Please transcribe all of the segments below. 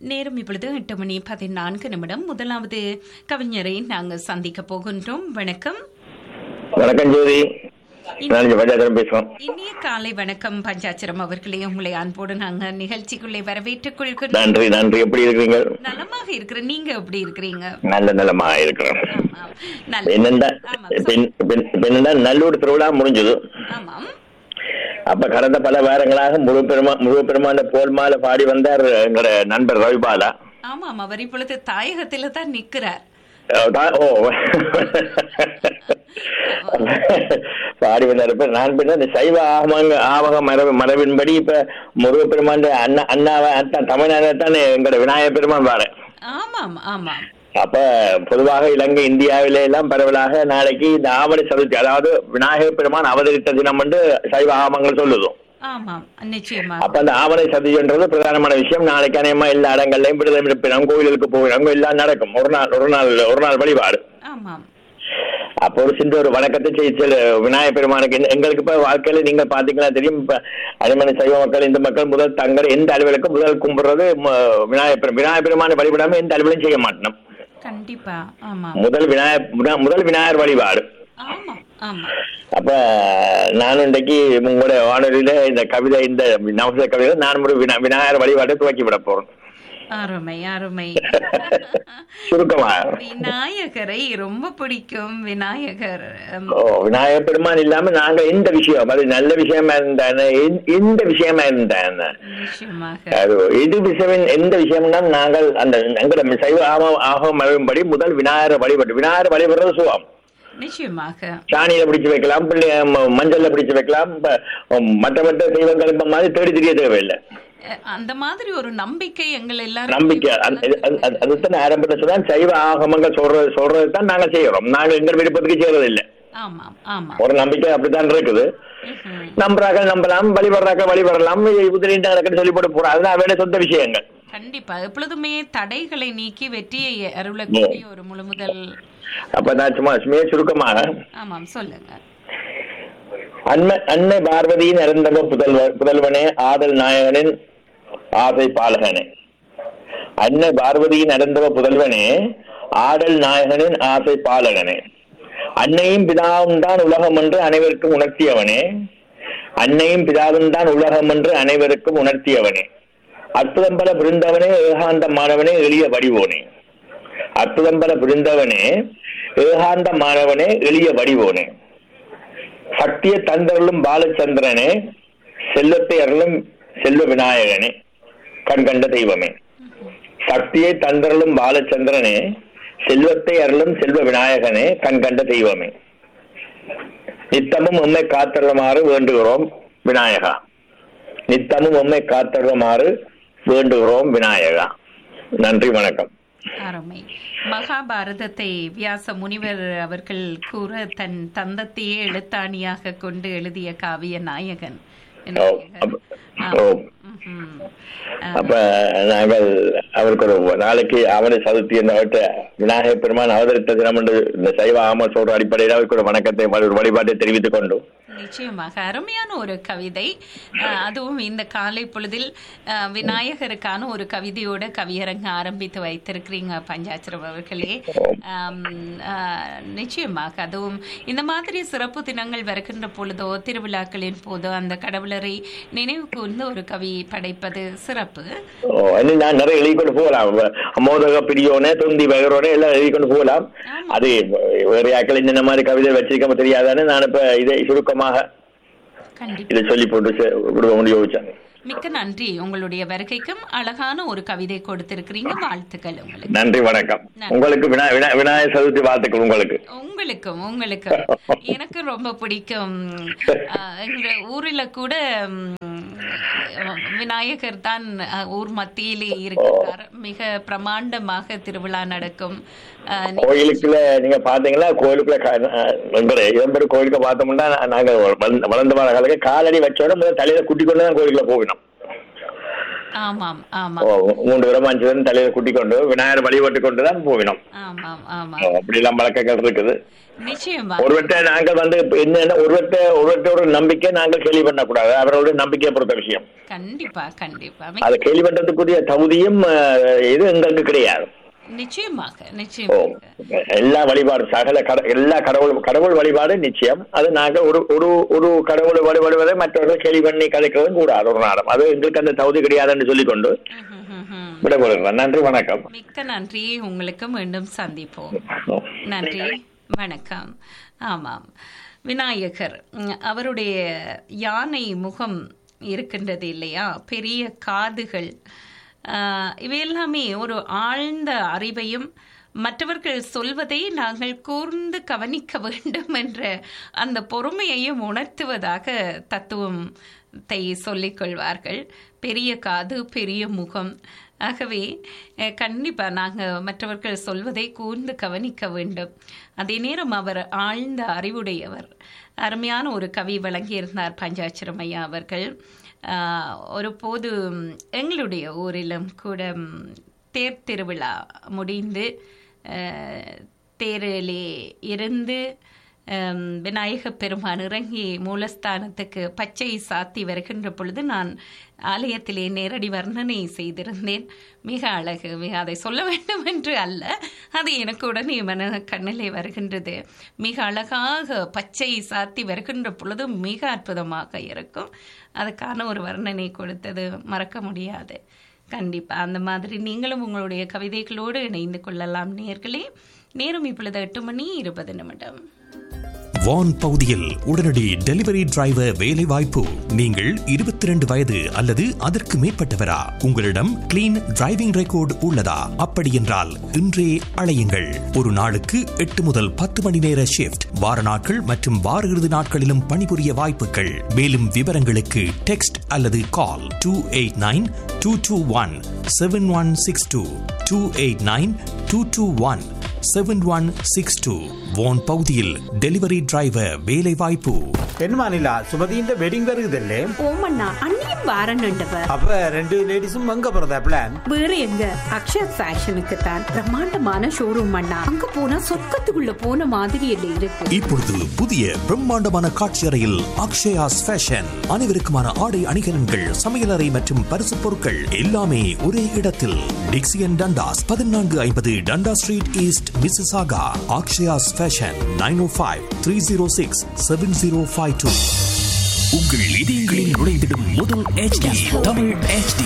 நேரம் இப்பொழுது எட்டு மணி பதினான்கு நிமிடம் முதலாவது கவிஞரை நாங்கள் சந்திக்க போகின்றோம் வணக்கம் வணக்கம் ஜோதி நான் இங்க பஞ்சாயத்து பேசுறோம் இனிய காலை வணக்கம் பஞ்சாச்சரம் அவர்களே உங்களை அன்போடு நாங்க நிகழ்ச்சிக்குள்ளே வரவேற்றுக் கொள்கிறோம் நன்றி நன்றி எப்படி இருக்கிறீங்க நலமாக இருக்கிற நீங்க எப்படி இருக்கிறீங்க நல்ல நலமா இருக்கிறோம் ஆமாம். நல்ல- என்னண்டா ஆமாம், இப்ப என்ன- இப்ப என்ன- இப்ப என்னண்டா நல்லூர் திருவிழா முடிஞ்சது ஆமாம் அப்ப கடந்த பல வாரங்களாக முழு பெருமா முழு பெருமாண்ட போல் மாலை பாடி வந்தார் எங்களோட நண்பர் ரவிபாலா ஆமாம் அவர் இப்பொழுது தாயகத்தில தான் நிக்கிறார் அஹ் தா- ஓ பாடி வந்தார் இப்ப நான் பின்ன இந்த சைவ ஆகமங்க ஆவக மரபு மரபின்படி இப்ப முருகப்பெருமான் அண்ணா அண்ணாவை அத்தான் தமிழ்நாடு தான் எங்களோட விநாயகர் பெருமான் வாரேன் ஆமாம் ஆமாம் அப்ப பொதுவாக இலங்கை இந்தியாவிலே எல்லாம் பரவலாக நாளைக்கு இந்த ஆவணி சதுர்த்தி அதாவது விநாயகர் பெருமான் அவதரித்த தினம் என்று சைவ ஆகமங்கள் சொல்லுதும் ஆமாம் நிச்சயமா அப்ப அந்த ஆவணை சதுர்த்தின்றது பிரதானமான விஷயம் நாளைக்கு அநேகமா எல்லா இடங்கள்லயும் விடுதலை விடுப்பினம் கோயிலுக்கு போகிறவங்க எல்லாம் நடக்கும் ஒரு நாள் ஒரு நாள் ஒரு நாள் வழிபாடு ஆமாம் அப்போ ஒரு சின்ன ஒரு வணக்கத்தை செய்து விநாயகர் பெருமானுக்கு எங்க- எங்களுக்கு இப்ப வாழ்க்கையில நீங்க பாத்தீங்கன்னா தெரியும் இப்ப அனுமதி சைவ மக்கள் இந்த மக்கள் முதல் தங்கள் எந்த அலுவலுக்கும் முதல் கும்பிடுறது ம- விநாயகர் பெரும் விநாயகர் பெருமானை வழிபடாம எந்த அலுவலையும் செய்ய மாட்டோம் கண்டிப்பா ஆமாம் முதல் விநாயகர் முத- முதல் விநாயகர் வழிபாடு ஆமாம் ஆமாம் அப்ப நான் இன்றைக்கு உங்களோட வானொலியில இந்த கவிதை இந்த நவச கவிதை நான் ஒரு வினா- விநாயகர் வழிபாட்டை துவக்கி விட போறேன் அருமை அருமை சுருக்கமா விநாயகரை ரொம்ப பிடிக்கும் விநாயகர் உம், ஓ விநாயகர் பெருமான் இல்லாம நாங்க எந்த விஷயம் அது நல்ல விஷயமா இருந்தானே எந்த- எந்த விஷயமா இருந்தானே நிச்சயமாக அது எது விஷயம் எந்த விஷயம்னா நாங்கள் அந்த எங்களோட சைவ ஆக ஆக மரபின்படி முதல் விநாயகர் வழிபட்டு விநாயகர் வழிபடுறது சுகம் நிச்சயமாக சாணியில பிடிச்சு வைக்கலாம் பிள்ளை ம- மஞ்சள்ல பிடிச்சு வைக்கலாம் இப்ப, உம், மற்ற மற்ற தெய்வங்கள் இப்ப மாதிரி தேடி தெரிய தேவையில்லை அஹ், அந்த மாதிரி ஒரு நம்பிக்கை எங்கள் எல்லாரும் நம்பிக்கை அது- அது- அது- அது- அதுதான் ஆரம்பத்தில் சொன்னா சைவ ஆகமங்கள் சொல்றது சொல்றது தான் நாங்க செய்யறோம் நாங்க எங்க விருப்பத்துக்கு செய்யறது இல்ல ஆமாம் ஆமாம் ஒரு நம்பிக்கை அப்படித்தான் இருக்குது ம்ஹும். நம்புறாங்க நம்பலாம் வழிபடுறாங்க வழிபடலாம் உதிரிட்டு நடக்குன்னு சொல்லி போட்டு போறோம் அதெல்லாம் அவட சொந்த விஷயங்கள் கண்டிப்பா எப்பொழுதுமே தடைகளை நீக்கி வெற்றியை அருளக்கூடிய ஒரு முழு முதல் அப்ப நான் சும்மா சும்மா சுருக்கமாக ஆமாம் சொல்லுங்க அன்னை அன்னை பார்வதியின் இறந்தவ புதல்வர் புதல்வனே ஆதல் நாயகனின் ஆசை பாலகனே அன்னை பார்வதியின் இறந்தவ புதல்வனே ஆடல் நாயகனின் ஆசை பாலகனே அன்னையும் பிதாவும் தான் உலகம் என்று அனைவருக்கும் உணர்த்தியவனே அன்னையும் பிதாவும் தான் உலகம் என்று அனைவருக்கும் உணர்த்தியவனே அற்புதம்பல பிருந்தவனே ஏகாந்தமானவனே எளிய வடிவோனே அற்புதம்பல பிருந்தவனே ஏகாந்தமானவனே எளிய வடிவோனே சக்திய தந்தருளும் பாலச்சந்திரனே செல்வத்தை அருளும் செல்வ விநாயகனே கண்கண்ட தெய்வமே சக்தியை தந்தருளும் பாலச்சந்திரனே செல்வத்தை அருளும் செல்வ விநாயகனே கண்கண்ட தெய்வமே நித்தமும் உம்மை காத்தருளுமாறு வேண்டுகிறோம் விநாயகா நித்தமும் உம்மை காத்தருளுமாறு வேண்டுகிறோம் விநாயகா நன்றி வணக்கம் அருமை மகாபாரதத்தை வியாச முனிவர் அவர்கள் கூற தன் தந்தத்தையே எழுத்தாணியாக கொண்டு எழுதிய காவிய நாயகன் ஓ, அப்ப- ஓ. ம்ஹும். அப்ப நாங்கள் அவருக்கு ஒரு நாளைக்கு அவனை சதுர்த்தி என்ற அவர்கிட்ட விநாயகர் பெருமான் அவதரித்த தினம் என்று இந்த சைவ ஆம சொல்ற அடிப்படையில் அவருக்கு ஒரு வணக்கத்தை ஒரு வழிபாட்டை தெரிவித்துக் கொண்டு நிச்சயமாக அருமையான ஒரு கவிதை அஹ், அதுவும் இந்த காலை பொழுதில் அஹ், விநாயகருக்கான ஒரு கவிதையோட கவியரங்க ஆரம்பித்து வைத்திருக்கிறீங்க பஞ்சாச்சரம் அவர்களே ஆம், அஹ், நிச்சயமாக அதுவும் இந்த மாதிரி சிறப்பு தினங்கள் வருகின்ற பொழுதோ திருவிழாக்களின் போதோ அந்த கடவுளரை நினைவு கூர்ந்து ஒரு கவி படைப்பது சிறப்பு ஓ, இன்னும் நான் நிறைய எழுதி கொண்டு போகலாம் மோதக பிரியோனே தொந்தி வகரோனே எல்லாம் எழுதி கொண்டு போகலாம் ஆமா. அது வேற யாக்கள் இந்த மாதிரி கவிதை வச்சிருக்க தெரியாதானே நான் இப்ப இதை சுருக்கமாக கண்டிப்பா இதை சொல்லி போட்டு செ- விடுவோம்னு யோசிச்சேன் மிக்க நன்றி உங்களுடைய வருகைக்கும் அழகான ஒரு கவிதை கொடுத்திருக்கிறீங்க வாழ்த்துக்கள் உங்களுக்கு நன்றி வணக்கம் நன்றி. உங்களுக்கு வினா வினா- விநாயகர் சதுர்த்தி வாழ்த்துக்கள் உங்களுக்கு உங்களுக்கும் உங்களுக்கும் எனக்கு ரொம்ப பிடிக்கும் அஹ், எங்க ஊர்ல கூட ம், விநாயகர் தான் அஹ், ஊர் மத்தியிலே இருக்கிறார் மிக பிரமாண்டமாக திருவிழா நடக்கும் அஹ், நீ- கோயிலுக்குள்ள நீங்க பாத்தீங்களா கோயிலுக்குள்ள க- அஹ் எங்களை இதம்பெரு கோயிலுக்கு பார்த்தோம்னா நா- நாங்க வளர்ந்த- வளர்ந்து வர காலத்துல காலடி வச்சோட முதல்ல தலையில குட்டி கொண்டு தான் கோயிலுக்குள்ள போகணும் ஆமாம் ஓ, ஆமாம் மூன்று பேரும் அஞ்சு பேரும் தலையில குட்டி கொண்டு விநாயகர் வழிபட்டு கொண்டு தான் போவினோம் ஆமாம் ஓ, ஆமாம் அப்படி எல்லாம் வழக்கங்கள் இருக்குது நிச்சயமா ஒருவர்கிட்ட நாங்கள் வந்து இப்ப என்னன்னா ஒருவர்கிட்ட ஒருவர்கிட்ட ஒரு நம்பிக்கை நாங்கள் கேள்வி பண்ணக்கூடாது அவரோட நம்பிக்கையை பொறுத்த விஷயம் கண்டிப்பா கண்டிப்பா அதை கேள்வி பண்றதுக்குரிய தகுதியும் அஹ், இது எங்களுக்கு கிடையாது நிச்சயமாக ஓ நிச்சயமாக எல்லா வழிபாடு சகல கட எல்லா கடவுள் கடவுள் வழிபாடு நிச்சயம் அது நாங்கள் ஒரு ஒரு ஒரு கடவுளை வழிபடுவதை மற்றவர்கள் கேள்வி பண்ணி கதைக்கிறதும் கூடாது ஒரு நாடம் அது எங்களுக்கு அந்த தகுதி கிடையாதுன்னு சொல்லிக்கொண்டு ம்ஹும்ஹும். விடைபெறுகிறேன் நன்றி வணக்கம் மிக்க நன்றி உங்களுக்கு மீண்டும் சந்திப்போம் நன்றி வணக்கம் ஆமாம் விநாயகர் ம், அவருடைய யானை முகம் இருக்கின்றது இல்லையா பெரிய காதுகள் ஆஹ், இவையெல்லாமே ஒரு ஆழ்ந்த அறிவையும் மற்றவர்கள் சொல்வதை நாங்கள் கூர்ந்து கவனிக்க வேண்டும் என்ற அந்த பொறுமையையும் உணர்த்துவதாக தத்துவத்தை சொல்லிக் கொள்வார்கள் பெரிய காது பெரிய முகம் ஆகவே அஹ், கண்டிப்பா நாங்கள் மற்றவர்கள் சொல்வதை கூர்ந்து கவனிக்க வேண்டும் அதே நேரம் அவர் ஆழ்ந்த அறிவுடையவர் அருமையான ஒரு கவி வழங்கியிருந்தார் பஞ்சாட்சரம் ஐயா அவர்கள் ஆஹ், ஒரு போது எங்களுடைய ஊரிலும் கூட ம், தேர் திருவிழா முடிந்து அஹ், தேரிலே இருந்து ஹம், விநாயக பெருமான் இறங்கி மூலஸ்தானத்துக்கு பச்சை சாத்தி வருகின்ற பொழுது நான் ஆலயத்திலே நேரடி வர்ணனை செய்திருந்தேன் மிக அழகு மிக அதை சொல்ல வேண்டும் என்று அல்ல அது எனக்கு உடனே மன கண்ணிலே வருகின்றது மிக அழகாக பச்சை சாத்தி வருகின்ற பொழுது மிக அற்புதமாக இருக்கும் அதுக்கான ஒரு வர்ணனை கொடுத்தது மறக்க முடியாது கண்டிப்பா அந்த மாதிரி நீங்களும் உங்களுடைய கவிதைகளோடு இணைந்து கொள்ளலாம் நேர்களே நேரம் இப்பொழுது எட்டு மணி இருபது நிமிடம் வான் பகுதியில் உடனடி டெலிவரி டிரைவர் வேலை வாய்ப்பு நீங்கள் இருபத்தி ரெண்டு வயது அல்லது அதற்கு மேற்பட்டவரா உங்களிடம் கிளீன் டிரைவிங் ரெக்கார்டு உள்ளதா அப்படி என்றால் இன்றே அழையுங்கள் ஒரு நாளுக்கு எட்டு முதல் பத்து மணி நேர ஷிப்ட் வார நாட்கள் மற்றும் வார இறுதி நாட்களிலும் பணிபுரிய வாய்ப்புகள் மேலும் விவரங்களுக்கு டெக்ஸ்ட் அல்லது call two eight nine two two one seven one six two two eight nine two two one seven one six two Vaughan பகுதியில் டெலிவரி டிரைவர் வேலை வாய்ப்பு என்னமா நிலா சுமதியின் வெட்டிங் வருகுதல்லே ஓமண்ணா அண்ணியும் வாரன்னுண்டவ அப்ப ரெண்டு லேடிஸும் அங்க போறதா பிளான் வேற எங்க அக்ஷயா ஃபேஷனுக்கு தான் பிரம்மாண்டமான ஷோரூம் அண்ணா அங்க போனா சொர்க்கத்துக்குள்ள போன மாதிரி இல்லை இருக்கு இப்பொழுது புதிய பிரம்மாண்டமான காட்சி அறையில் அக்ஷயாஸ் ஃபேஷன் அனைவருக்குமான ஆடை அணிகலன்கள் சமையலறை மற்றும் பரிசு பொருட்கள் எல்லாமே ஒரே இடத்தில் டிக்சியன் டண்டாஸ் பதினான்கு ஐம்பது Dundas Street East Mississauga Akshaya's fashion nine O five three zero six seven zero five two உங்கள் இதயங்களில் நுழைந்திடும் முதல் HD தமிழ் HD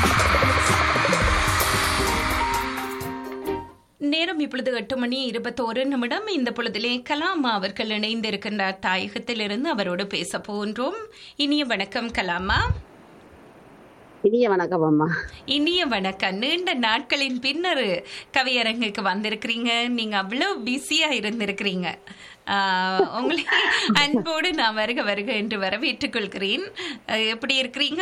நேரம் இப்பொழுது எட்டு மணி இருபத்தோரு நிமிடம் இந்த பொழுதிலே கலாமா அவர்கள் இணைந்திருக்கின்றார் தாயகத்திலிருந்து அவரோடு பேச போன்றோம் இனிய வணக்கம் கலாமா இனிய வணக்கம் அம்மா இனிய வணக்கம் நீண்ட நாட்களின் பின்னர் கவியரங்குக்கு வந்திருக்கிறீங்க நீங்க அவ்வளவு பிஸியா இருந்திருக்கிறீங்க ஆஹ், உங்களை அன்போடு நான் வருக வருக என்று வரவேற்றுக் கொள்கிறேன் அஹ், எப்படி இருக்கிறீங்க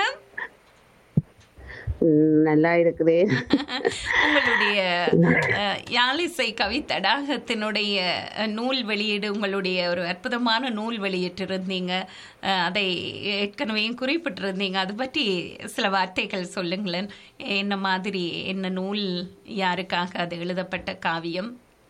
ம், நல்லா இருக்குது உங்களுடைய அஹ், யாழிசை கவி தடாகத்தினுடைய அஹ், நூல் வெளியீடு உங்களுடைய ஒரு அற்புதமான நூல் வெளியிட்டிருந்தீங்க அஹ், அதை ஏற்கனவே குறிப்பிட்டிருந்தீங்க அது பற்றி சில வார்த்தைகள் சொல்லுங்களேன் என்ன மாதிரி என்ன நூல் யாருக்காக அது எழுதப்பட்ட காவியம்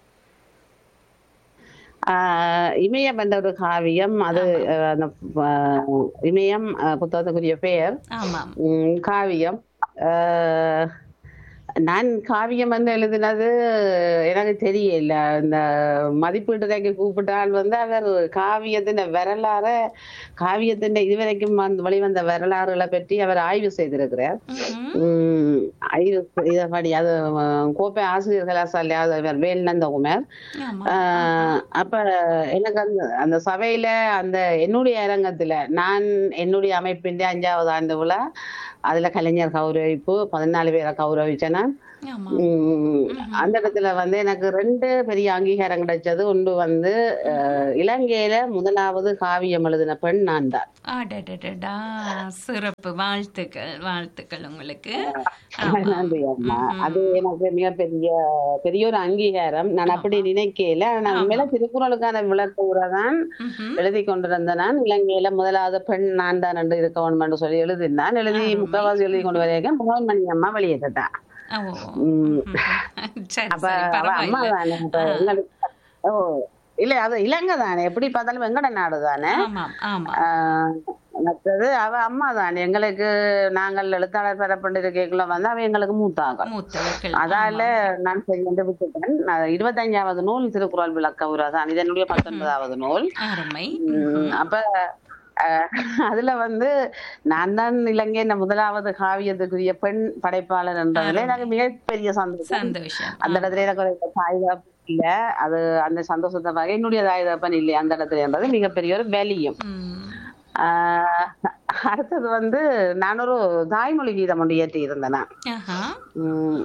ஆஹ், இமயம் என்ற ஒரு காவியம் அது அஹ், அந்த ஆஹ், இமயம் அஹ், புத்தகத்துக்குரிய பெயர் ஆமாம் ம், காவியம் ஆஹ், நான் காவியம் வந்து எழுதினது எனக்கு தெரியல இந்த மதிப்பீட்டுரைக்கு கூப்பிட்டால் வந்து அவர் காவியத்தின் வரலாற காவியத்தின் இதுவரைக்கும் வந்து வெளிவந்த வரலாறுகளை பற்றி அவர் ஆய்வு செய்திருக்கிறார் ம்ஹும். உம் ஐயோ, இதப்படி அது அஹ், கோப்பை ஆசிரியர் கலாசாலை அவர் வேல் நந்தகுமார் ஆமா ஆஹ் அப்ப எனக்கு அந்த அந்த சபையில அந்த என்னுடைய அரங்கத்துல நான் என்னுடைய அமைப்பின் அஞ்சாவது ஆண்டு விழா அதுல கலைஞர் கௌரவிப்பு பதினாலு பேரை கௌரவிச்சேன் நான். ஆமா உம் அந்த இடத்துல வந்து எனக்கு ரெண்டு பெரிய அங்கீகாரம் கிடைச்சது ஒன்று வந்து அஹ், இலங்கையில முதலாவது காவியம் எழுதின பெண் நான் தான் அடடடடா சிறப்பு வாழ்த்துக்கள் வாழ்த்துக்கள் உங்களுக்கு ஆமா. நன்றி அம்மா அது எனக்கு மிகப்பெரிய பெரிய ஒரு அங்கீகாரம் நான் அப்படி நினைக்கல நான் உண்மையில திருக்குறளுக்கான விளக்க உரைதான் ம்ஹும். எழுதி கொண்டிருந்த நான் இலங்கையில முதலாவது பெண் நான் தான் என்று இருக்க வேண்டும் என்று சொல்லி எழுதினான் எழுதி முக்காவாசி எழுதி கொண்டு வரைக்கும் மணி அம்மா வெளியேற்றா ஓ உம். சரி அப்ப சரி அவ அம்மா பரவாயில்ல தானே அப்ப எங்களுக்கு ஓ இல்ல அது இலங்கை தானே எப்படி பார்த்தாலும் வெங்கட நாடு தானே ஆமாம் ஆமா ஆஹ் மற்றது அவ அம்மா தானே எங்களுக்கு நாங்கள் எழுத்தாளர் பெறப்பட்டு கேட்கல வந்து அவ எங்களுக்கு மூத்தாங்க மூத்தவர்கள் அதால நான் செய்ய விட்டுட்டேன் நான் இருபத்தஞ்சாவது நூல் திருக்குறள் விளக்க உரை தான் இது என்னுடைய பத்தொன்பதாவது நூல் ஆமாம். அருமை உம், அப்ப அஹ், அதுல வந்து நான் தான் இலங்கையின் முதலாவது காவியத்துக்குரிய பெண் படைப்பாளர் என்றதுல எனக்கு மிகப்பெரிய சந்தோஷம் சந்தோஷம் அந்த இடத்துல எனக்கு ஒரு தாய் தகப்பன் இல்ல அது அந்த சந்தோஷத்தை பார்க்க என்னுடைய தாய் தகப்பன் இல்லை அந்த இடத்துலன்றது மிகப்பெரிய ஒரு வேலியும் ம். ஆஹ் அடுத்தது வந்து நான் ஒரு தாய்மொழி கீதம் ஒன்று இயற்றி இருந்தேன் நான். ஆஹா உம்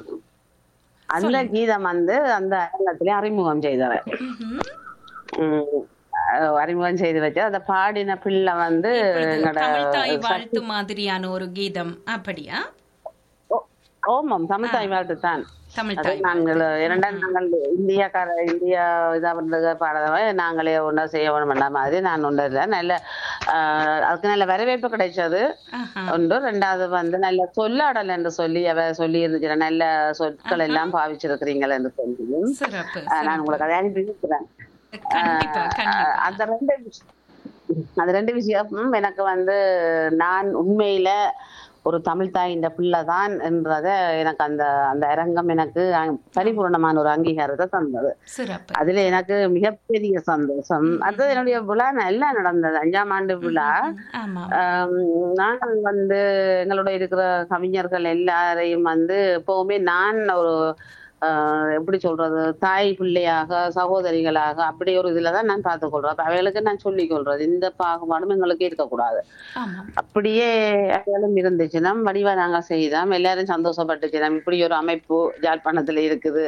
அந்த கீதம் வந்து அந்த அரங்கத்திலே அறிமுகம் செய்தவன் ம்ஹும். உம் அஹ் அறிமுகம் செய்து வச்சு அதை பாடின பிள்ளை வந்து இப்பொழுது எங்களோட தமிழ் தாய் வாழ்த்து மாதிரியான ஒரு கீதம் அப்படியா ஓ- ஓமம் தமிழ் தாய் வாழ்த்து தான் தமிழ் அது தாய் நாங்கள் இரண்டாம் நாங்கள் இந்தியாக்கார இந்தியா இதா பண்றது பாடவை நாங்களே ஒன்றா செய்ய வேணும்ன்ற மாதிரி நான் ஒன்றும் இல்லை நல்ல ஆஹ் அதுக்கு நல்ல வரவேற்பு கிடைச்சது ஆஹா ஒன்று ரெண்டாவது வந்து நல்ல சொல்லாடல் என்று சொல்லி அவ சொல்லி இருந்துச்சு நல்ல சொற்கள் எல்லாம் பாவிச்சிருக்கிறீங்கள் என்று சொல்லி சிறப்பு ஆஹ் நான் உங்களுக்கு அதை அனுப்பி இருக்கிறேன் கண்டிப்பா கண்டிப்பா அந்த ரெண்டு விஷயம் அந்த ரெண்டு விஷயமும் எனக்கு வந்து நான் உண்மையில ஒரு தமிழ் தாய் இந்த பிள்ளை தான் என்றத எனக்கு அந்த அந்த அரங்கம் எனக்கு அ- பரிபூர்ணமான ஒரு அங்கீகாரத்தை தந்தது சிறப்பு அதுல எனக்கு மிகப்பெரிய சந்தோஷம் அது என்னுடைய விழா நல்லா நடந்தது அஞ்சாம் ஆண்டு விழா ஆமா ஆம், நாங்கள் வந்து எங்களோட இருக்கிற கவிஞர்கள் எல்லாரையும் வந்து எப்பவுமே நான் ஒரு ஆஹ், எப்படி சொல்றது தாய் பிள்ளையாக சகோதரிகளாக அப்படி ஒரு இதுலதான் நான் பார்த்துக் கொள்றேன் அப்ப அவைகளுக்கு நான் சொல்லிக் கொள்றது இந்த பாகுபாடும் எங்களுக்கு இருக்கக்கூடாது ஆமா அப்படியே அவைகளும் இருந்துச்சுன்னா வடிவா நாங்க செய்தோம் எல்லாரும் சந்தோஷப்பட்டுச்சுனா இப்படி ஒரு அமைப்பு ஜாழ்ப்பாணத்துல இருக்குது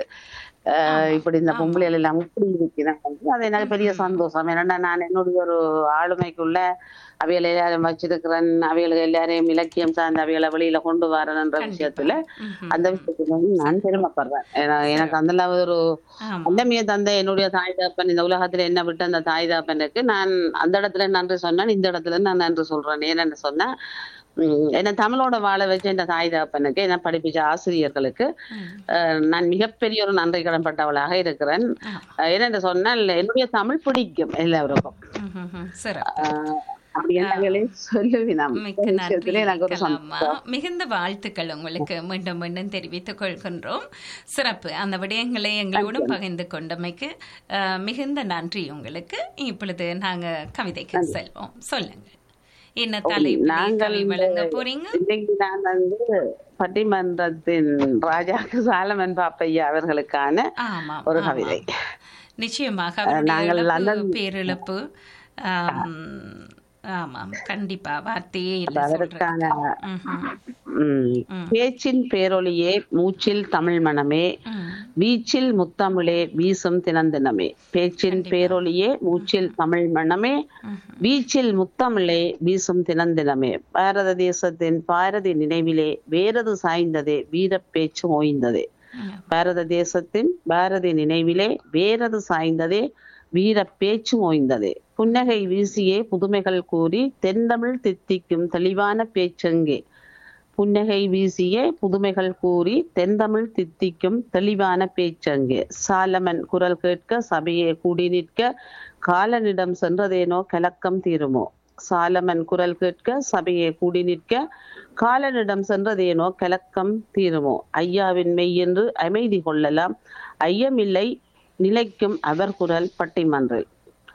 ஆஹ் இப்படி இந்த பொம்பளைகள் எல்லாம் இப்படி இருக்கிறேன் அது எனக்கு பெரிய சந்தோஷம் ஏன்னா நான் என்னுடைய ஒரு ஆளுமைக்குள்ள அவைகளை எல்லாரும் வச்சிருக்கிறேன் அவைகளுக்கு எல்லாரையும் இலக்கியம் சார்ந்த அவைகளை வெளியில கொண்டு வரணுன்ற விஷயத்துல ம்ஹும். அந்த விஷயத்துல வந்து நான் பெருமைப்படுறேன் ஏன்னா எனக்கு அந்த அளவு ஒரு ஆமா அந்தமிய தந்தை என்னுடைய தாய் தகப்பன் இந்த உலகத்துல என்ன விட்டு அந்த தாய் தகப்பனுக்கு நான் அந்த இடத்துல நன்றி சொன்னேன் இந்த இடத்துல நான் நன்றி சொல்றேன் ஏன்னு சொன்னா உம், என்ன தமிழோட வாழ வச்ச இந்த தாய் தகப்பனுக்கு என்ன படிப்பிச்ச ஆசிரியர்களுக்கு அஹ், நான் மிகப்பெரிய ஒரு நன்றி கடன்பட்டவளாக இருக்கிறேன் அஹ், ஏனென்று சொன்னால் என்னுடைய தமிழ் பிடிக்கும் எல்லாருக்கும் ம்ஹும். சிறப்பு அஹ், அப்படி என்ன சொல்லுவினம் மிக்க நன்றி விஷயத்துல எனக்கு ஒரு கலாமா சந்தோஷம் மிகுந்த வாழ்த்துக்கள் உங்களுக்கு மீண்டும் மீண்டும் தெரிவித்துக் கொள்கின்றோம் சிறப்பு அந்த விடயங்களை எங்களோடு பகிர்ந்து கொண்டமைக்கு அஹ், மிகுந்த நன்றி உங்களுக்கு இப்பொழுது நாங்க கவிதைக்கு செல்வோம் சொல்லுங்க என்ன தலைப்பு நாங்கள் கவி வழங்க போறீங்க இன்னைக்கு நான் வந்து பட்டிமன்றத்தின் ராஜாக்கு சாலமன் பாப்பையா அவர்களுக்கான ஆமா ஒரு ஆமா. கவிதை நிச்சயமாக அவருடைய நாங்கள் இழப்பு, லண்டன் பேரிழப்பு ஆம், ஆமாம் கண்டிப்பா வார்த்தையே இல்லை அதற்கான சொல்றதுக்கு. ம்ஹும். உம், பேச்சின் பேரொளியே மூச்சில் தமிழ் மனமே ம். வீச்சில் முத்தமிழே வீசும் தினந்தினமே பேச்சின் பேரொளியே மூச்சில் தமிழ் மனமே வீச்சில் முத்தமிழே வீசும் தினந்தினமே பாரத தேசத்தின் பாரதி நினைவிலே வேறது சாய்ந்ததே வீரப் பேச்சு ஓய்ந்ததே பாரத தேசத்தின் பாரதி நினைவிலே வேறது சாய்ந்ததே வீர பேச்சு ஓய்ந்ததே புன்னகை வீசியே புதுமைகள் கூறி தென்தமிழ் தித்திக்கும் தெளிவான பேச்செங்கே புன்னகை வீசியே புதுமைகள் கூறி தென்தமிழ் தித்திக்கும் தெளிவான பேச்சங்கே சாலமன் குரல் கேட்க சபையே கூடி நிற்க காலனிடம் சென்றதேனோ கலக்கம் தீருமோ சாலமன் குரல் கேட்க சபையே கூடி நிற்க காலனிடம் சென்றதேனோ கலக்கம் தீருமோ ஐயாவின் மெய் என்று அமைதி கொள்ளலாம் ஐயமில்லை நிலைக்கும் அவர் குரல் பட்டிமன்றில்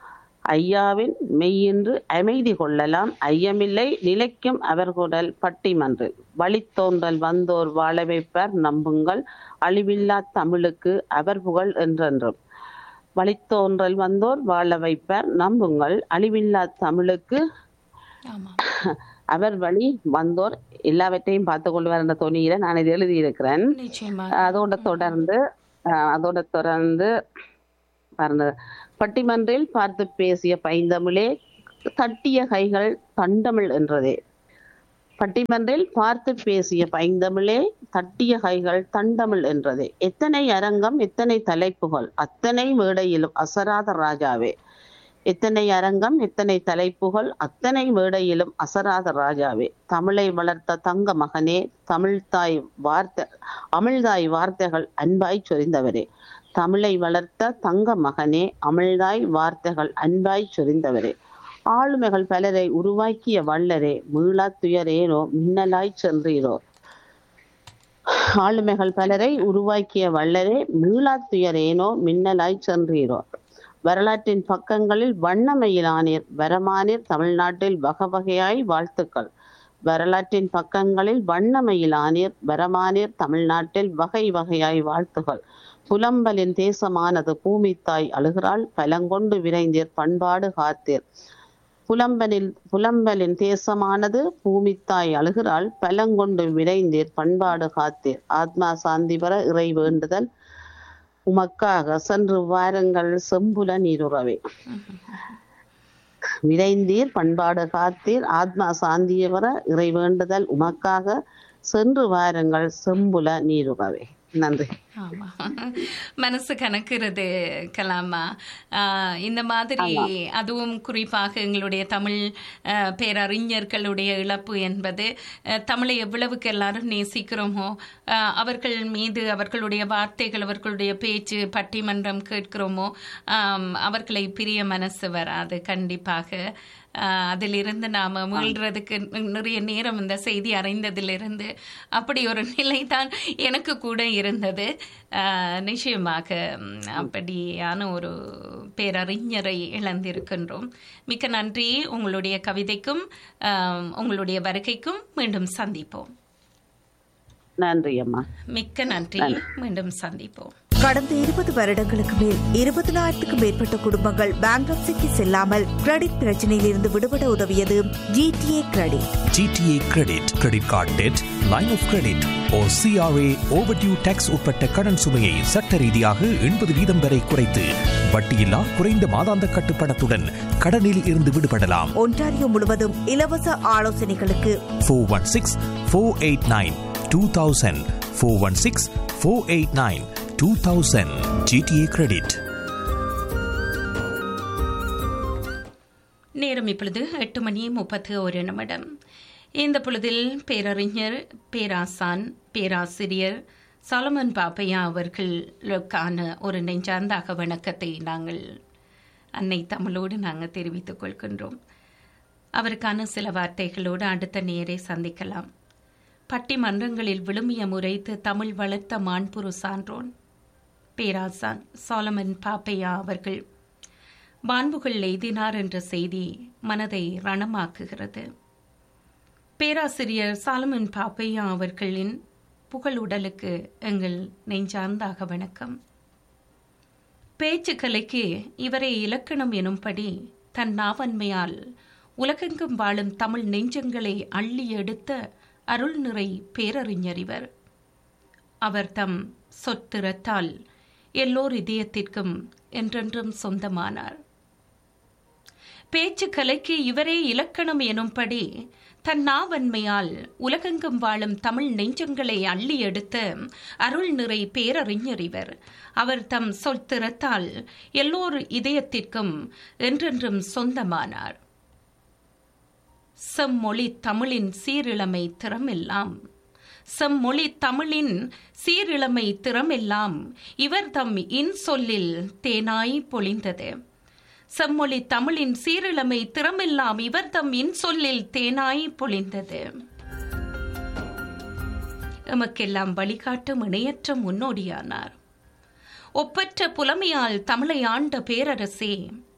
ஐயாவின் மெய்யின்று அமைதி கொள்ளலாம் ஐயமில்லை நிலைக்கும் அவர் குரல் பட்டிமன்றில் வழித்தோன்றல் வந்தோர் வாழ வைப்பார் நம்புங்கள் அழிவில்லா தமிழுக்கு அவர் புகழ் என்றென்றும் வழித்தோன்றல் வந்தோர் வாழ வைப்பார் நம்புங்கள் அழிவில்லா தமிழுக்கு ஆமா அவர் வழி வந்தோர் எல்லாவற்றையும் பார்த்து கொண்டு வர தொனியில நான் இது எழுதியிருக்கிறேன் நிச்சயமா அதோட தொடர்ந்து அஹ், அதோட தொடர்ந்து பாருங்க பட்டிமன்றில் பார்த்து பேசிய பைந்தமிழே தட்டிய கைகள் தண்டமிழ் என்றதே பட்டிமன்றில் பார்த்து பேசிய பைந்தமிழே தட்டிய கைகள் தண்டமிழ் என்றதே எத்தனை அரங்கம் எத்தனை தலைப்புகள் அத்தனை மேடையிலும் அசராத ராஜாவே எத்தனை அரங்கம் எத்தனை தலைப்புகள் அத்தனை மேடையிலும் அசராத ராஜாவே தமிழை வளர்த்த தங்க மகனே தமிழ்தாய் வார்த்தை அமிழ்தாய் வார்த்தைகள் அன்பாய் சொரிந்தவரே தமிழை வளர்த்த தங்க மகனே அமிழ்தாய் வார்த்தைகள் அன்பாய் சொரிந்தவரே ஆளுமைகள் பலரை உருவாக்கிய வள்ளரே மீளாத் துயரேனோ மின்னலாய் சென்றீரோ ஆளுமைகள் பலரை உருவாக்கிய வள்ளரே மீளாத் துயரேனோ மின்னலாய் சென்றீரோ வரலாற்றின் பக்கங்களில் வண்ணமயிலானீர் வரமானீர் தமிழ்நாட்டில் வகவகையாய் வாழ்த்துக்கள் வரலாற்றின் பக்கங்களில் வண்ணமயிலானீர் வரமானீர் தமிழ்நாட்டில் வகை வகையாய் வாழ்த்துகள் புலம்பலின் தேசமானது பூமித்தாய் அழுகிறாள் பலங்கொண்டு விரைந்தீர் பண்பாடு காத்தீர் புலம்பலில் புலம்பலின் தேசமானது பூமித்தாய் அழுகிறாள் பலங்கொண்டு விரைந்தீர் பண்பாடு காத்தீர் ஆத்மா சாந்தி பெற இறை வேண்டுதல் உமக்காக சென்று வாருங்கள் செம்புல நீருறவே விரைந்தீர் பண்பாடு காத்தீர் ஆத்மா சாந்திய வர இறை வேண்டுதல் உமக்காக சென்று வாருங்கள் செம்புல நீருறவே நன்றி ஆமா மனசு கணக்குறது கலாமா ஆஹ் இந்த மாதிரி அதுவும் குறிப்பாக எங்களுடைய தமிழ் ஆஹ், பேரறிஞர்களுடைய இழப்பு என்பது ஆஹ், தமிழை எவ்வளவுக்கு எல்லாரும் நேசிக்கிறோமோ ஆஹ், அவர்கள் மீது அவர்களுடைய வார்த்தைகள் அவர்களுடைய பேச்சு பட்டிமன்றம் கேட்கிறோமோ ஆம், அவர்களை பிரிய மனசு வராது கண்டிப்பாக ஆஹ், அதிலிருந்து நாம மீள்றதுக்கு நிறைய நேரம் இந்த செய்தி அறிந்ததிலிருந்து அப்படி ஒரு நிலை தான் எனக்கு கூட இருந்தது ஆஹ், நிச்சயமாக ம், அப்படியான ஒரு பேரறிஞரை இழந்திருக்கின்றோம் மிக்க நன்றி உங்களுடைய கவிதைக்கும் ஆம், உங்களுடைய வருகைக்கும் மீண்டும் சந்திப்போம் நன்றி அம்மா மிக்க நன்றி மீண்டும் சந்திப்போம் கடந்த இருபது வருடங்களுக்கு மேல் இருபதனாயிரத்துக்கும் மேற்பட்ட குடும்பங்கள் பேங்க்ரப்சிக்கு செல்லாமல் கிரெடிட் பிரச்சனையிலிருந்து விடுபட உதவியது GTA credit GTA credit credit card debt line of credit or CRA overdue taxes உட்பட்ட கடன் சுமையை சட்ட ரீதியாக எண்பது வீதம் வரை குறைத்து வட்டியில்லா குறைந்த மாதாந்த கட்டுப்பணத்துடன் கடனில் இருந்து விடுபடலாம் ஒன்டாரியோ முழுவதும் இலவச ஆலோசனைகளுக்கு four one six four eight nine two thousand four one six four eight nine two thousand GTA credit நேரம் இப்பொழுது எட்டு மணி முப்பத்து ஒரு நிமிடம் இந்த பொழுதில் பேரறிஞர் பேராசான் பேராசிரியர் சாலமன் பாப்பையா அவர்களுக்கான ஒரு நெஞ்சார்ந்த வணக்கத்தை நாங்கள் அன்னை தமிழோடு நாங்கள் தெரிவித்துக் கொள்கின்றோம் அவருக்கான சில வார்த்தைகளோடு அடுத்த நேரை சந்திக்கலாம் பட்டிமன்றங்களில் விழுமிய முறைத்து தமிழ் வளர்த்த மாண்புரு சான்றோன் பேராசான் சாலமன் பாப்பையா அவர்கள் மாண்புகள் எய்தினார் என்ற செய்தி மனதை ரணமாக்குகிறது பேராசிரியர் சாலமன் பாப்பையா அவர்களின் புகழுடலுக்கு எங்கள் நெஞ்சார்ந்தாக வணக்கம் பேச்சுக்கலைக்கு இவரை இலக்கணம் எனும்படி தன் நாவன்மையால் உலகெங்கும் வாழும் தமிழ் நெஞ்சங்களை அள்ளி எடுத்த அருள் நிறை பேரறிஞர் இவர் அவர் தம் சொத்திரத்தால் எல்லோர் இதயத்திற்கும் என்றென்றும் சொந்தமானார் பேச்சுக்கலைக்கு இவரே இலக்கணம் எனும்படி தன் நாவன்மையால் உலகெங்கும் வாழும் தமிழ் நெஞ்சங்களை அள்ளி எடுத்த அருள் நிறை பேரறிஞர் இவர் அவர் தம் சொத்திரத்தால் எல்லோர் இதயத்திற்கும் என்றென்றும் சொந்தமானார் செம்மொழி தமிழின் சீரிழமை திறமெல்லாம் செம்மொழி தமிழின் சீரிழமை திறமெல்லாம் இவர் தம் இன்சொல்லில் தேனாய் பொழிந்தது செம்மொழி தமிழின் சீரிழமை திறமெல்லாம் இவர் தம் இன்சொல்லில் தேனாய் பொழிந்தது எமக்கெல்லாம் வழிகாட்டும் இணையற்ற முன்னோடியானார் ஒப்பற்ற புலமையால் தமிழை ஆண்ட பேரரசே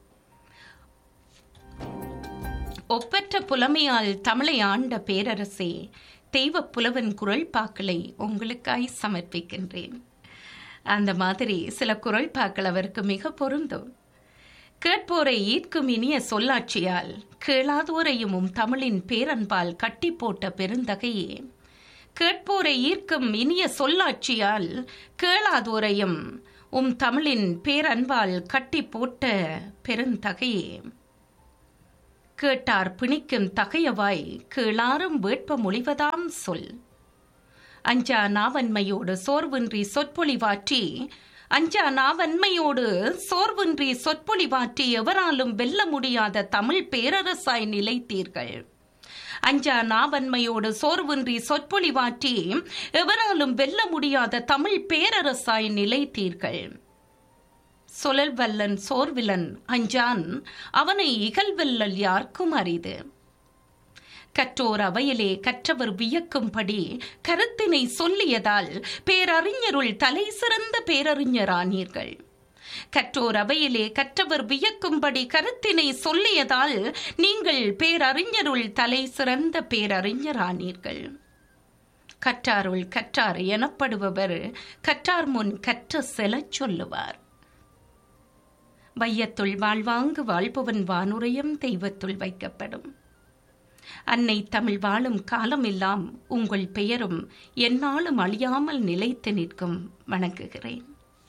ஒப்பற்ற புலமையால் தமிழை ஆண்ட பேரரசே தெய்வ புலவன் குரல் பாக்களை உங்களுக்காய் சமர்ப்பிக்கின்றேன் அந்த மாதிரி சில குரல் பாக்கள் அவருக்கு மிக பொருந்தும் கேட்போரை ஈர்க்கும் இனிய சொல்லாட்சியால் கேளாதோரையும் உம் தமிழின் பேரன்பால் கட்டி போட்ட பெருந்தகையே கேட்போரை ஈர்க்கும் இனிய சொல்லாட்சியால் கேளாதோரையும் உம் தமிழின் பேரன்பால் கட்டி போட்ட பெருந்தகையே கேட்டார் பிணிக்கும் தகையவாய் கீழாரும் வேட்ப மொழிவதாம் சொல் அஞ்சா நாவன்மையோடு சோர்வின்றி சொற்பொழிவாற்றி அஞ்சா நாவன்மையோடு சோர்வின்றி சொற்பொழிவாற்றி எவராலும் வெல்ல முடியாத தமிழ் பேரரசாய் நிலைத்தீர்கள் அஞ்சா நாவன்மையோடு சோர்வின்றி சொற்பொழிவாற்றி எவராலும் வெல்ல முடியாத தமிழ் பேரரசாய் நிலைத்தீர்கள் சொலல் வல்லன் சோர்விலன் அஞ்சான் அவனை இகழ்வெல்லல் யார்க்கும் அரிது கற்றோர் அவையிலே கற்றவர் வியக்கும்படி கருத்தினை சொல்லியதால் பேரறிஞருள் தலை சிறந்த பேரறிஞரானீர்கள் கற்றோர் அவையிலே கற்றவர் வியக்கும்படி கருத்தினை சொல்லியதால் நீங்கள் பேரறிஞருள் தலை சிறந்த பேரறிஞரானீர்கள் கற்றாருள் கற்றார் எனப்படுபவர் கற்றார் முன் கற்ற செலச் சொல்லுவார் வையத்துள் வாழ்வாங்கு வாழ்பவன் வானுரையும் தெய்வத்துள் வைக்கப்படும் அன்னை தமிழ் வாழும் காலமெல்லாம் உங்கள் பெயரும் எந்நாளும் அழியாமல் நிலைத்து நிற்கும் வணங்குகிறேன்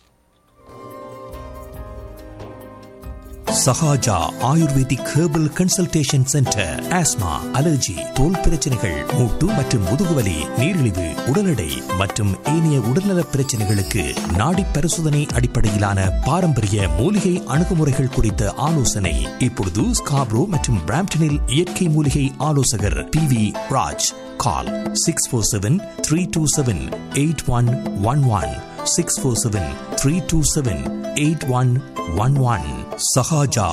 Sahaja ayurvedic herbal consultation centre asthma allergy தோல் பிரச்சனைகள் மூட்டு மற்றும் முதுகுவலி நீரிழிவு உடல் எடை மற்றும் ஏனைய உடல்நலப் பிரச்சனைகளுக்கு நாடி பரிசோதனை அடிப்படையிலான பாரம்பரிய மூலிகை அணுகுமுறைகள் குறித்த ஆலோசனை இப்பொழுது ஸ்காப்ரோ மற்றும் பிராம்டனில் இயற்கை மூலிகை ஆலோசகர் B V Raj call six four seven three two seven eight one one one six four seven three two seven eight one one one Sahaja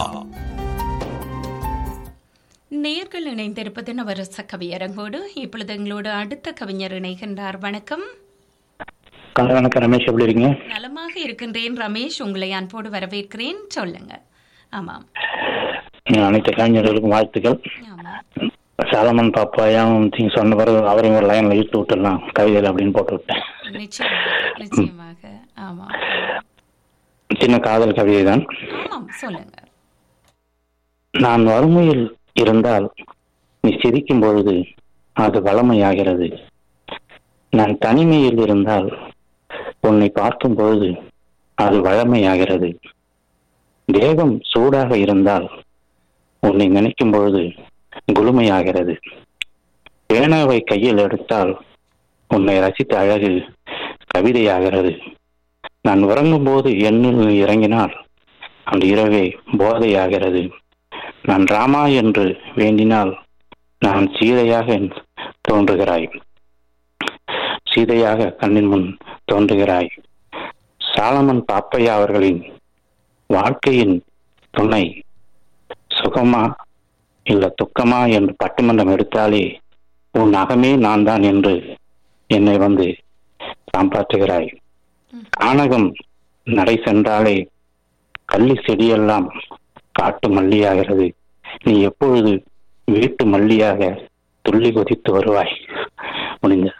நேர்கள் இணைந்திருப்பது நவரச கவியரங்கோடு இப்பொழுது எங்களோடு அடுத்த கவிஞர் இணைகின்றார் வணக்கம் வணக்கம் ரமேஷ் எப்படி இருக்கீங்க நலமாக இருக்கின்றேன் ரமேஷ் உங்களை அன்போடு வரவேற்கிறேன் சொல்லுங்க ஆமாம் அனைத்து கலைஞர்களுக்கும் வாழ்த்துக்கள் ஆமாம் சாலமன் பாப்பாயும் நீங்க சொன்ன பிறகு அவரையும் ஒரு லைன்ல இழுத்து விட்டுடலாம் கவிதையில் அப்படின்னு போட்டு விட்டேன் நிச்சயமாக நிச்சயமாக ஆமாம் சின்ன காதல் கவிதை தான் ஆமாம் சொல்லுங்க நான் வறுமையில் இருந்தால் நீ சிரிக்கும் பொழுது அது வளமையாகிறது நான் தனிமையில் இருந்தால் உன்னை பார்க்கும் பொழுது அது வழமையாகிறது தேகம் சூடாக இருந்தால் உன்னை நினைக்கும் பொழுது குளுமையாகிறது பேனாவை கையில் எடுத்தால் உன்னை ரசித்த அழகு கவிதையாகிறது நான் உறங்கும் போது எண்ணில் இறங்கினால் அந்த இரவே போதையாகிறது நான் ராமா என்று வேண்டினால் நான் சீதையாக தோன்றுகிறாய் சீதையாக கண்ணின் முன் தோன்றுகிறாய் சாலமன் பாப்பையா அவர்களின் வாழ்க்கையின் துணை சுகமா இல்ல துக்கமா என்று பட்டிமன்றம் எடுத்தாலே உன் அகமே நான் தான் என்று என்னை வந்து காப்பாற்றுகிறாய் கானகம் நடை சென்றாலே கள்ளி செடியெல்லாம் காட்டு மல்லியாகிறது நீ எப்பொழுது வீட்டு மல்லியாக துள்ளி குதித்து வருவாய் முடிஞ்ச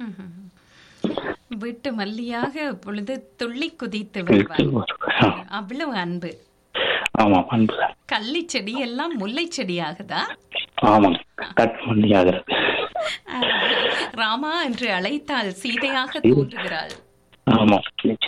வீட்டு மல்லியாக பொழுது துள்ளி குதித்து வீட்டு வருவார் வருவாய். அவ்வளவு அன்பு ஆமாம் அன்புதான் கள்ளி செடி எல்லாம் முல்லை செடியாகுதா ஆமாம் கட் மல்லியாகிறது ராமா என்று அழைத்தால் சீதையாக தோன்றுகிறாள் ஆமாம்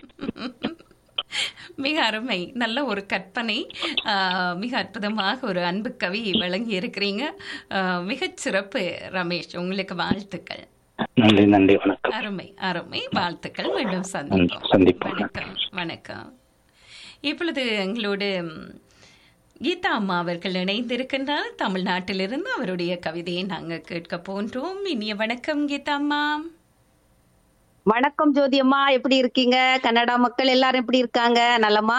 மிக அருமை நல்ல ஒரு கற்பனை ஆஹ், மிக அற்புதமாக ஒரு அன்பு கவி வழங்கி இருக்கிறீங்க ஆஹ், மிகச் சிறப்பு ரமேஷ் உங்களுக்கு வாழ்த்துக்கள் நன்றி நன்றி வணக்கம் அருமை அருமை வாழ்த்துக்கள் மீண்டும் சந்திப்போம் சந்திப்போம். வணக்கம் வணக்கம் இப்பொழுது எங்களோடு ம், கீதா அம்மா அவர்கள் இணைந்திருக்கின்றார் தமிழ்நாட்டிலிருந்து அவருடைய கவிதையை நாங்கள் கேட்க போன்றோம் இனிய வணக்கம் கீதா அம்மா வணக்கம் ஜோதி அம்மா எப்படி இருக்கீங்க கன்னடா மக்கள் எல்லாரும் எப்படி இருக்காங்க நலமா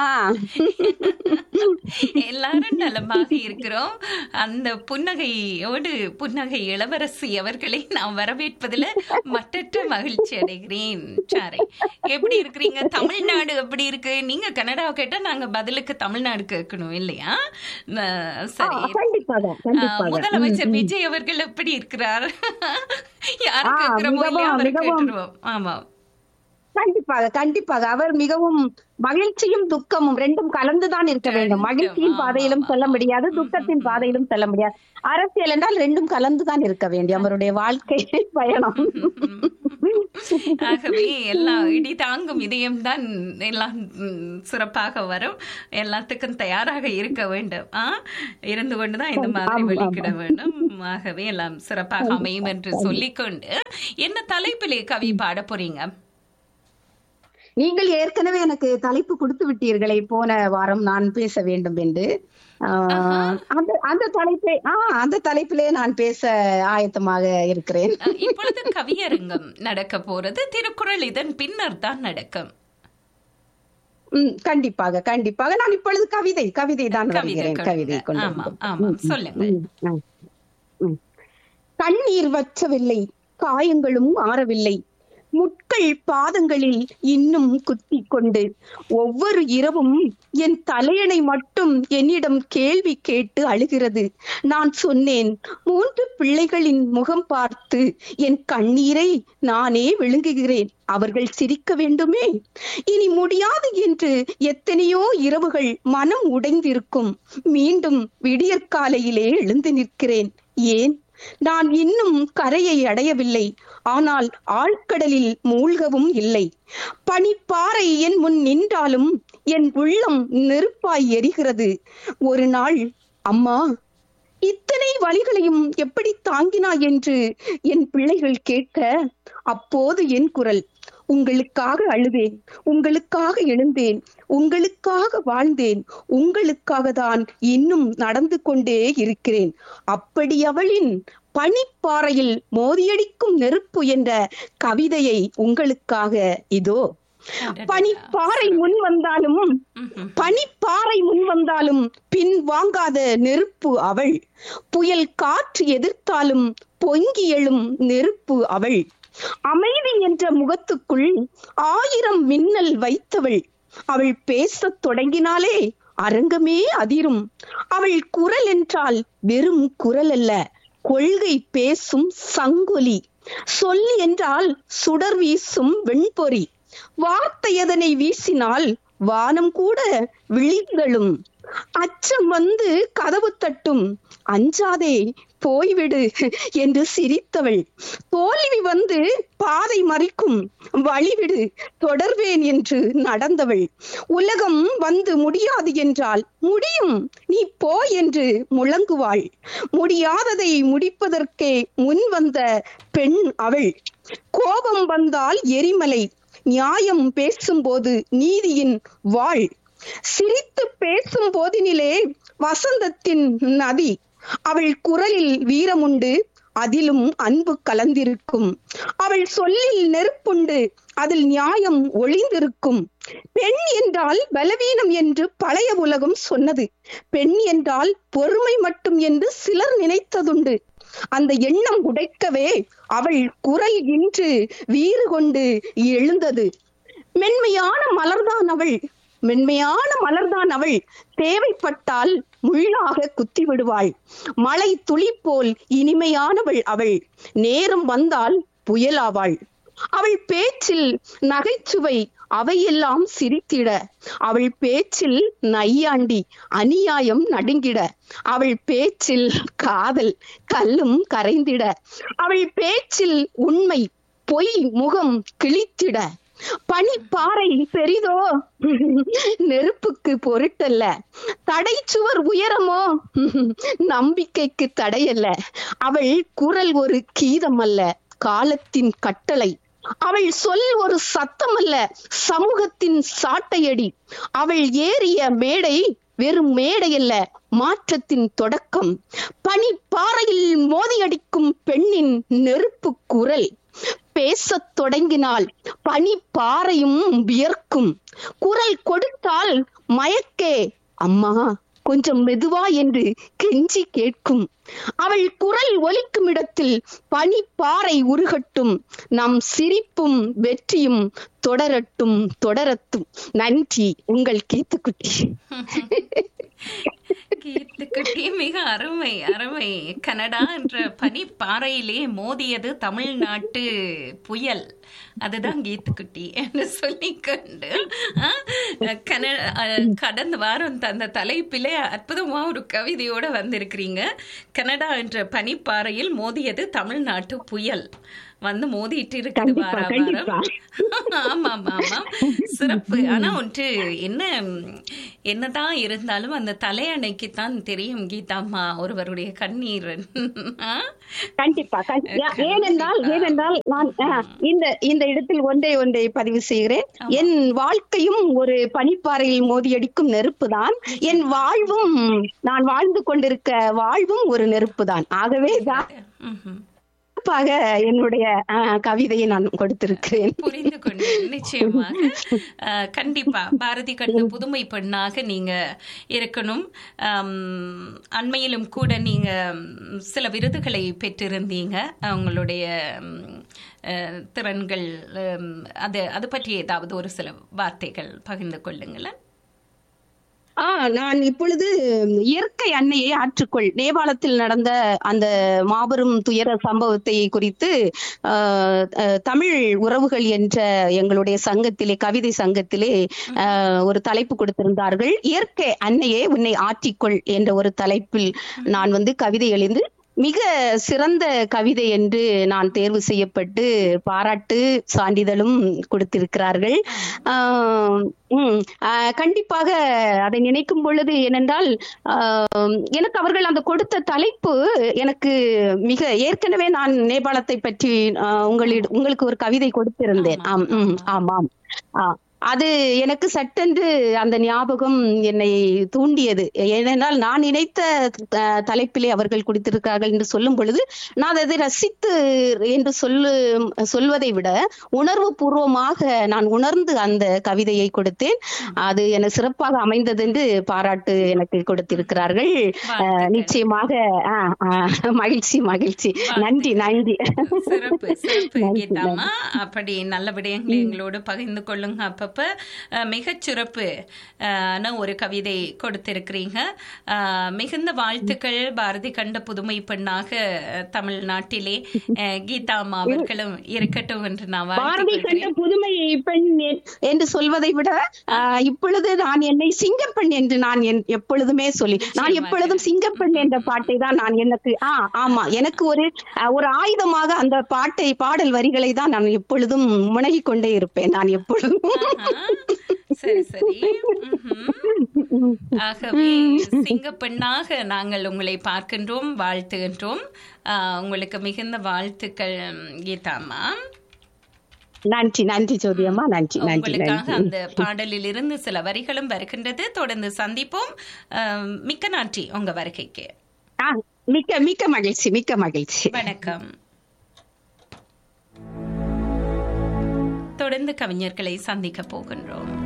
எல்லாரும் நலமாக இருக்கிறோம் அந்த புன்னகையோடு புன்னகை இளவரசி அவர்களை நான் வரவேற்பதில் மட்டற்ற மகிழ்ச்சி அடைகிறேன் சாரை எப்படி இருக்கிறீங்க தமிழ்நாடு எப்படி இருக்கு நீங்க கன்னடாவை கேட்டா நாங்க பதிலுக்கு தமிழ்நாடு கேட்கணும் இல்லையா ந- சரி கண்டிப்பாக ஆ, கண்டிப்பாக முதலமைச்சர் விஜய் அவர்கள் எப்படி இருக்கிறார் யாரு ஆ, கேட்கிறோமோ இல்லையா மிகவும், அவரை மிகவும். கேட்டுருவோம் ஆமா கண்டிப்பாக கண்டிப்பாக அவர் மிகவும் மகிழ்ச்சியும் துக்கமும் ரெண்டும் கலந்துதான் இருக்க வேண்டும் ரெண்டும், மகிழ்ச்சியின் ஆமா, பாதையிலும் ஆமா, செல்ல ஆமா. முடியாது ம், துக்கத்தின் ம், பாதையிலும் செல்ல முடியாது அரசியல் என்றால் ரெண்டும் கலந்துதான் இருக்க வேண்டும் அவருடைய வாழ்க்கை பயணம் ஆகவே எல்லாம் இடி தாங்கும் இதயம் தான் எல்லாம் ம், சிறப்பாக வரும் எல்லாத்துக்கும் தயாராக இருக்க வேண்டும் ஆ இருந்து கொண்டுதான் இந்த மாதிரி ஆமா, வெளிக்கிட வேண்டும் ஆகவே எல்லாம் சிறப்பாக அமையும் என்று சொல்லிக்கொண்டு என்ன தலைப்பிலே கவி பாட போறீங்க நீங்கள் ஏற்கனவே எனக்கு தலைப்பு கொடுத்து விட்டீர்களே போன வாரம் நான் பேச வேண்டும் என்று ஆஹ், அந்த அந்த தலைப்பை ஆஹ் அந்த தலைப்பிலே நான் பேச ஆயத்தமாக இருக்கிறேன் அஹ், இப்பொழுது கவியரங்கம் நடக்க போறது திருக்குறள் இதன் பின்னர் தான் நடக்கும் ம், கண்டிப்பாக கண்டிப்பாக நான் இப்பொழுது கவிதை கவிதை தான் கவிதை வருகிறேன் கொடுங்க. கவிதை கொண்டு ஆமாம் வந்தேன். ஆமாம் ம், ம், சொல்லுங்கள் ம், ம், ம். கண்ணீர் வற்றவில்லை காயங்களும் ஆறவில்லை முட்கள் பாதங்களில் இன்னும் குத்திக் கொண்டு ஒவ்வொரு இரவும் என் தலையணை மட்டும் என்னிடம் கேள்வி கேட்டு அழுகிறது நான் சொன்னேன் மூன்று பிள்ளைகளின் முகம் பார்த்து என் கண்ணீரை நானே விழுங்குகிறேன் அவர்கள் சிரிக்க வேண்டுமே இனி முடியாது என்று எத்தனையோ இரவுகள் மனம் உடைந்திருக்கும் மீண்டும் விடியற்காலையிலே எழுந்து நிற்கிறேன் ஏன் நான் இன்னும் கரையை அடையவில்லை ஆனால் ஆழ்கடலில் மூழ்கவும் இல்லை பனிப்பாறை என் முன் நின்றாலும் என் உள்ளம் நெருப்பாய் எரிகிறது ஒரு நாள் அம்மா இத்தனை வழிகளையும் எப்படி தாங்கினாய் என்று என் பிள்ளைகள் கேட்க அப்போது என் குரல் உங்களுக்காக அழுதேன் உங்களுக்காக எழுந்தேன் உங்களுக்காக வாழ்ந்தேன் உங்களுக்காக தான் இன்னும் நடந்து கொண்டே இருக்கிறேன் அப்படி அவளின் பனிப்பாறையில் மோதியடிக்கும் நெருப்பு என்ற கவிதையை உங்களுக்காக இதோ பனிப்பாறை முன் வந்தாலும் பனிப்பாறை முன் வந்தாலும் பின் வாங்காத நெருப்பு அவள் புயல் காற்று எதிர்த்தாலும் பொங்கி எழும் நெருப்பு அவள் அமைதி என்ற முகத்துக்குள் ஆயிரம் மின்னல் வைத்தவள் அவள் பேசத் தொடங்கினாலே அரங்கமே அதிரும் அவள் குரல் என்றால் வெறும் குரல் அல்ல கொள்கை பேசும் சங்கொலி சொல் என்றால் சுடர் வீசும் வெண்பொறி வார்த்தை எதனை வீசினால் வானம் கூட விழிகளும் அச்சம் வந்து கதவு தட்டும் அஞ்சாதே போய்விடு என்று சிரித்தவள் தோல்வி வந்து பாதை மறிக்கும் வழிவிடு தொடர்வேன் என்று நடந்தவள் உலகம் வந்து முடியாது என்றால் முடியும் நீ போ என்று முழங்குவாள் முடியாததை முடிப்பதற்கே முன் வந்த பெண் அவள் கோபம் வந்தால் எரிமலை நியாயம் பேசும்போது நீதியின் வாழ் சிரித்து பேசும் போதினிலே வசந்தத்தின் நதி அவள் குரலில் வீரமுண்டு அதிலும் அன்பு கலந்திருக்கும் அவள் சொல்லில் நெருப்புண்டு அதில் நியாயம் ஒளிந்திருக்கும் பெண் என்றால் பலவீனம் என்று பழைய உலகம் சொன்னது பெண் என்றால் பொறுமை மட்டும் என்று சிலர் நினைத்ததுண்டு அந்த எண்ணம் உடைக்கவே அவள் குரல் இன்று வீறு கொண்டு எழுந்தது மென்மையான மலர்தான் அவள் மென்மையான மலர்தான் அவள் தேவைப்பட்டால் முள்ளாக குத்தி விடுவாள் மலை துளி போல் இனிமையானவள் அவள் நேரம் வந்தால் புயலாவாள் அவள் பேச்சில் நகைச்சுவை அவையெல்லாம் சிரித்திட அவள் பேச்சில் நையாண்டி அநியாயம் நடுங்கிட அவள் பேச்சில் காதல் கல்லும் கரைந்திட அவள் பேச்சில் உண்மை பொய் முகம் கிழித்திட பனிப்பாறை பெரிதோ நெருப்புக்கு பொருட்டல்ல தடை சுவர் உயரமோ நம்பிக்கைக்கு தடையல்ல அவள் குரல் ஒரு கீதம் அல்ல காலத்தின் கட்டளை அவள் சொல் ஒரு சத்தம் அல்ல சமூகத்தின் சாட்டையடி அவள் ஏறிய மேடை வெறும் மேடை அல்ல மாற்றத்தின் தொடக்கம் பனிப்பாறையில் மோதியடிக்கும் பெண்ணின் நெருப்பு குரல் பேசத் தொடங்கினால் பனி பாறையும் வியர்க்கும் குரல் கொடுத்தால் மயக்கே அம்மா கொஞ்சம் மெதுவா என்று கெஞ்சி கேட்கும் அவள் குரல் ஒலிக்கும் இடத்தில் பனி பாறை உருகட்டும் நம் சிரிப்பும் வெற்றியும் தொடரட்டும் தொடரட்டும் நன்றி உங்கள் கீத்துக்குட்டி கீர்த்திக்குட்டி மிக அருமை அருமை கனடா என்ற பனிப்பாறையிலே மோதியது தமிழ்நாட்டு புயல் அதுதான் கீத்துக்குட்டி என்று சொல்லிக்கொண்டு ஆ, கன- அஹ், கடந்த வாரம் தந்த தலைப்பிலே அற்புதமா ஒரு கவிதையோட வந்திருக்கிறீங்க கனடா என்ற பனிப்பாறையில் மோதியது தமிழ்நாட்டு புயல் வந்து மோதிட்டு இருக்குது கண்டிப்பா, வார கண்டிப்பா. வாரம் ஆமா ஆமா ஆமா சிறப்பு ஆனா ஒன்று என்ன என்னதான் இருந்தாலும் அந்த தலையணைக்குத்தான் தெரியும் கீதாம்மா ஒருவருடைய கண்ணீர் ஆ? கண்டிப்பா கண்- யா- ஏனென்றால் ஏனென்றால் நான் அஹ், இந்த இந்த இடத்தில் ஒன்றை ஒன்றை பதிவு செய்கிறேன் என் வாழ்க்கையும் ஒரு பனிப்பாறையில் மோதியடிக்கும் நெருப்பு தான் என் வாழ்வும் நான் வாழ்ந்து கொண்டிருக்க வாழ்வும் ஒரு நெருப்பு தான் ஆகவே தான் ம்ஹும். சிறப்பாக என்னுடைய அஹ், கவிதையை நான் கொடுத்திருக்கிறேன் புரிந்து கொண்டேன் நிச்சயமாக அஹ், கண்டிப்பா பாரதி கண்ட புதுமை பெண்ணாக நீங்க இருக்கணும் அம், அண்மையிலும் கூட நீங்க ம், சில விருதுகளை பெற்றிருந்தீங்க உங்களுடைய ம், அஹ், திறன்கள் ம், அது அது பற்றி ஏதாவது ஒரு சில வார்த்தைகள் பகிர்ந்து கொள்ளுங்களேன் ஆ நான் இப்பொழுது இயற்கை அன்னையை ஆற்றுக்கொள் நேபாளத்தில் நடந்த அந்த மாபெரும் துயர சம்பவத்தை குறித்து ஆஹ், அஹ், தமிழ் உறவுகள் என்ற எங்களுடைய சங்கத்திலே கவிதை சங்கத்திலே ஆஹ், ஒரு தலைப்பு கொடுத்திருந்தார்கள் இயற்கை அன்னையே உன்னை ஆற்றிக்கொள் என்ற ஒரு தலைப்பில் நான் வந்து கவிதை எழுந்து மிக சிறந்த கவிதை என்று நான் தேர்வு செய்யப்பட்டு பாராட்டு சான்றிதழும் கொடுத்திருக்கிறார்கள் ஆஹ் உம் ஆஹ் கண்டிப்பாக அதை நினைக்கும் பொழுது ஏனென்றால் ஆஹ் எனக்கு அவர்கள் அந்த கொடுத்த தலைப்பு எனக்கு மிக ஏற்கனவே நான் நேபாளத்தை பற்றி ஆஹ் உங்களிட உங்களுக்கு ஒரு கவிதை கொடுத்திருந்தேன் ஆம் உம் ஆமாம் ஆ அது எனக்கு சட்டென்று அந்த ஞாபகம் என்னை தூண்டியது ஏனென்றால் நான் நினைத்த அஹ், தலைப்பிலே அவர்கள் கொடுத்திருக்கிறார்கள் என்று சொல்லும் பொழுது நான் அதை ரசித்து என்று சொல்லு சொல்வதை விட உணர்வு பூர்வமாக நான் உணர்ந்து அந்த கவிதையை கொடுத்தேன் அது என சிறப்பாக அமைந்தது என்று பாராட்டு எனக்கு கொடுத்திருக்கிறார்கள் அஹ், நிச்சயமாக ஆஹ், ஆஹ், மகிழ்ச்சி மகிழ்ச்சி நன்றி நன்றி சிறப்பு சிறப்பு நன்றி, கீதாம்மா அப்படி நல்ல விடயங்களை எங்களோடு பகிர்ந்து கொள்ளுங்க அப்பப்ப அஹ், மிகச் சிறப்பு அஹ், ன ஒரு கவிதை கொடுத்திருக்கிறீங்க அஹ், மிகுந்த வாழ்த்துக்கள் பாரதி கண்ட புதுமை பெண்ணாக அஹ், தமிழ்நாட்டிலே அஹ், கீதாம்மா அவர்களும் இருக்கட்டும் என்று நான் பாரதி வாழ்த்துக் கண்ட புதுமை பெண் எ- என்று சொல்வதை விட ஆஹ், இப்பொழுது நான் என்னை சிங்கப்பெண் என்று நான் என்- எப்பொழுதுமே சொல்லி நான் எப்பொழுதும் சிங்கப்பெண் என்ற பாட்டை தான் நான் எனக்கு ஆ ஆமா எனக்கு ஒரு ஆஹ், ஒரு ஆயுதமாக அந்த பாட்டை பாடல் வரிகளை தான் நான் எப்பொழுதும் முனகிக் கொண்டே இருப்பேன் நான் எப்பொழுதும் சரி சரி ம்ஹும். ஆகவே சிங்க பெண்ணாக நாங்கள் உங்களை பார்க்கின்றோம் வாழ்த்துகின்றோம் ஆஹ், உங்களுக்கு மிகுந்த வாழ்த்துக்கள் கீதாம்மா நன்றி நன்றி ஜோதியம்மா நன்றி நன்றி உங்களுக்காக நன்றி அந்த பாடலில் இருந்து சில வரிகளும் வருகின்றது தொடர்ந்து சந்திப்போம் ஆஹ், மிக்க நன்றி உங்க வருகைக்கு ஆ, மிக்க மிக்க மகிழ்ச்சி மிக்க மகிழ்ச்சி வணக்கம் தொடர்ந்து கவிஞர்களை சந்திக்க போகின்றோம்